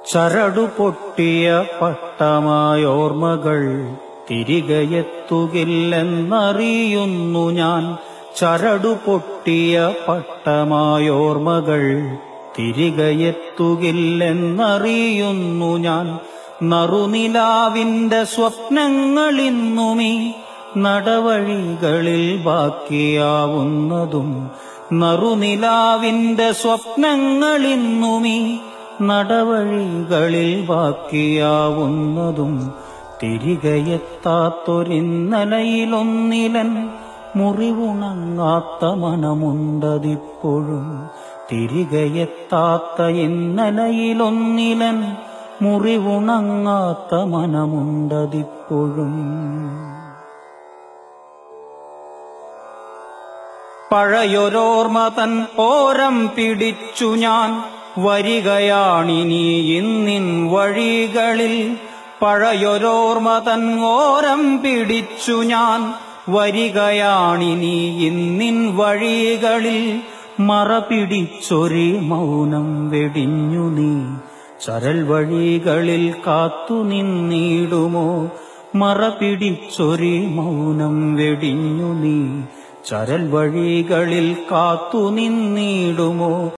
ചരടു പൊട്ടിയ പട്ടമായോർമ്മകൾ തിരികെയെത്തുകില്ലെന്നറിയുന്നു ഞാൻ ചരടു പൊട്ടിയ പട്ടമായോർമ്മകൾ തിരികെയെത്തുകില്ലെന്നറിയുന്നു ഞാൻ നറുനിലാവിന്റെ സ്വപ്നങ്ങളിന്നുമീ നടവഴികളിൽ ബാക്കിയാവുന്നതും നറുനിലാവിന്റെ സ്വപ്നങ്ങളിന്നുമീ നടവഴികളിൽ ബാക്കിയാവുന്നതും തിരികെയെത്താത്തൊരിന്നലയിലൊന്നിലൻ മുറിവുണങ്ങാത്ത മനമുണ്ടതിപ്പോഴും തിരികെയെത്താത്ത ഇന്നലയിലൊന്നിലൻ മുറിവുണങ്ങാത്ത മനമുണ്ടതിപ്പോഴും പഴയൊരോർമ്മ തൻ ഓരം പിടിച്ചു ഞാൻ വരികയാണിനി ഇന്നിൻ വഴികളിൽ പഴയൊരോർമ്മ തൻ ഓരം പിടിച്ചു ഞാൻ വരികയാണിനി ഇന്നിൻ വഴികളിൽ മറ പിടിച്ചൊരി മൗനം വെടിഞ്ഞു നീ ചരൽ വഴികളിൽ കാത്തു നിന്നിടുമോ മറ പിടിച്ചൊരി മൗനം വെടിഞ്ഞു നീ ചരൽ വഴികളിൽ കാത്തു നിന്നിടുമോ